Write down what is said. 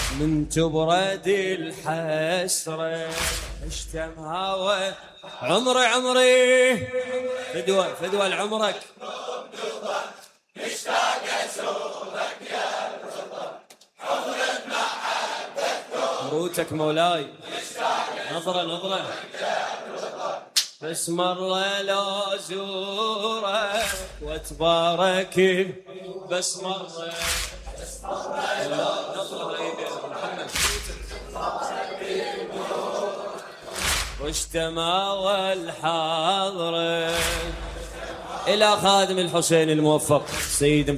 من تبرد الحسرة اشتم هاوى عمري عمري فدوى فدوى لعمرك مشتاق اشوفك يا مروتك مولاي نظرة نظرة بس مرة لو زورك وتبارك بس مرة بس مرة واشتمى الحاضرة إلى خادم الحسين الموفق سيد